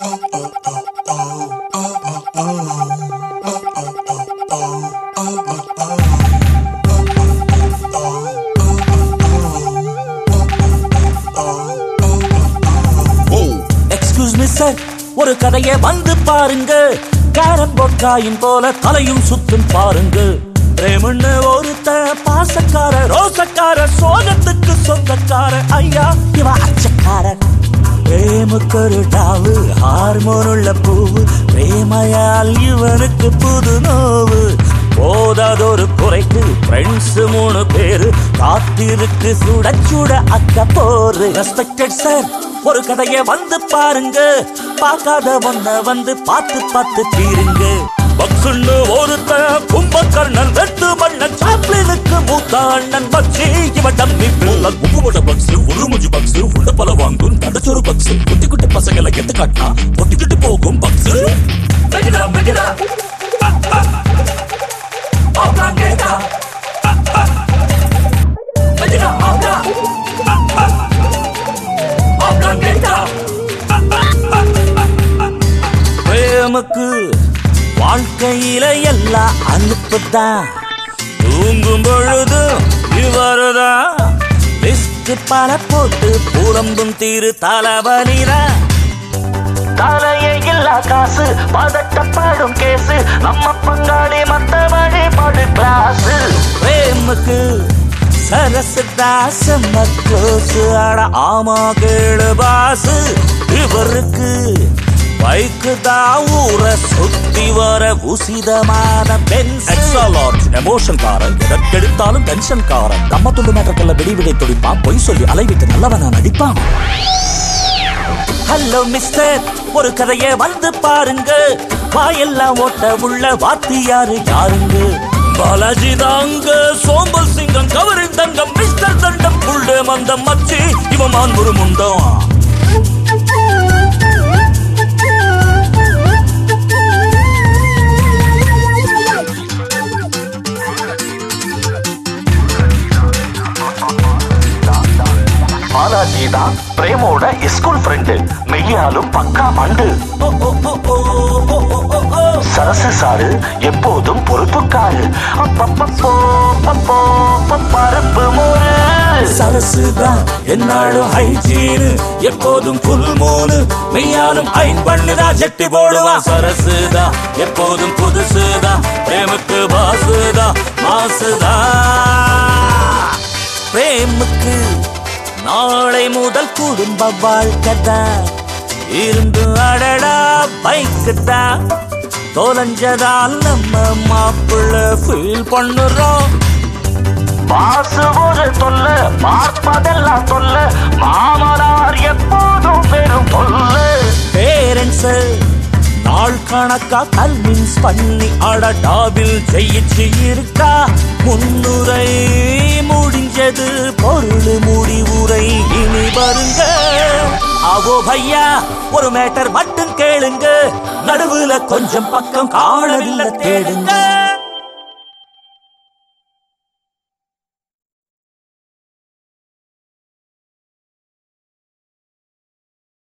Excuse me sir ஒரு கதையை வந்து பாருங்க கேரம் போர்ட் காயின் போல தலையும் சுத்தும் பாருங்க பிரேமன்னு ஒருத்த பாசக்கார ரோசக்கார சோகத்துக்கு சொந்தக்கார ஐயா இவ அச்சக்காரன் பிரேமுக்கு ஒரு டாவு ஹார்மோன் உள்ள பூவு பிரேமையால் இவனுக்கு புது நோவு போதாதொரு குறைக்கு ஃப்ரெண்ட்ஸ் மூணு பேரு காத்திருக்கு சுட சுட அக்க போரு ரெஸ்பெக்டட் சார் ஒரு கதையை வந்து பாருங்க பார்க்காத ஒன்ன வந்து பார்த்து பார்த்து தீருங்க பக்ஸுன்னு ஒருத்த கும்பகர்ணன் வெட்டு மன்னன் சாப்ளினுக்கு மூத்த அண்ணன் பக்ஸி இவன் டம்மி பிள்ளை உப்புமட்ட பக்ஸ் ஒரு மூஞ்சி பக்ஸ் உள்ள பல வாங்கும் தடச்சொரு பக்ஸ் குட்டி குட்டி பசங்களை கெட்டு காட்டினா ஒட்டிக்கிட்டு போகும் பக்ஸ் மெகிடா மெகிடா ஆப்லாம் கேட்டா மெகிடா ஆப்லா ஆப்லாம் கேட்டா பிரேமுக்கு வாழ்க்கையில எல்லாம் அனுப்புதான் தூங்கும் பொழுது இவருதான் லிஸ்ட் பல போட்டு புலம்பும் தீரு தலைவலிதான் தலையே இல்லா காசு பதட்டப்படும் கேசு நம்ம பங்காளி மத்த வழிபாடு கிளாஸ் பிரேமுக்கு சரசு தாசம் க்ளோஸ் அட ஆமா கேளு பாசு இவருக்கு பைக்கு தான் ஊர சுத்தி வர உசிதமான பென்ஸ் எக்ஸ்ட்ரா லார்ஜ் எமோஷன் காரன் எதற்கெடுத்தாலும் டென்ஷன் காரன் நம்ம துண்டு மேட்டர்க்கெல்லாம் வெடிவிடை துடிப்பான் பொய் சொல்லி அலைவிட்டு நல்லவனா நடிப்பான் ஹலோ மிஸ்டர் ஒரு கதையை வந்து பாருங்க வாயெல்லாம் ஓட்ட உள்ள வாத்தியாரு யாருங்க பாலாஜி தாங்க சோம்பல் சிங்கம் கவரின் தங்கம் மிஸ்டர் தண்டம் புள்ளே மந்தம் மச்சி இவன் மான்புரு முண்டம் பாலாஜி தான் பிரேமோட ஸ்கூல் ஃப்ரெண்டு மெய்யாலும் பக்கா மண்டு ஓ, ஓ, ஓ, ஓ, ஓ, ஓ, ஓ, ஓ. சரசு சாரு எப்போதும் பொறுப்புக்காரு அப்பப்பப்போ, பப்போ, பப்பருப்பு மோரு சரசுதான் என்னாலும் ஹைஜீனு எப்போதும் புல் மூணு மெய்யாலும் ஐன் பண்ணுதா ஜெட்டி போடுவா சரசுதா எப்போதும் புதுசுதா பிரேமுக்கு பாசுதா மாசுதா பிரேமுக்கு நாளை முதல் குடும்ப வாழ்க்கை தான் இருந்து அடடா பைக்கு தான் தொலைஞ்சதால் நம்ம மாப்பிள்ள ஃபீல் பண்ணுறோம் பாசு ஒரு தொல்ல பார்ப்பதெல்லாம் தொல்ல மாமனார் எப்போதும் பெரும் தொல்லை பேரண்ட்ஸ் நாள் கணக்கா கன்வின்ஸ் பண்ணி அடடாவில் ஜெயிச்சு இருக்கா முன்னுரை முடிஞ்சது பொருள் முடிவுரை இனி வருங்க அவோ பையா ஒரு மேட்டர் மட்டும் கேளுங்க நடுவுல கொஞ்சம் பக்கம் காணவில்லை தேடுங்க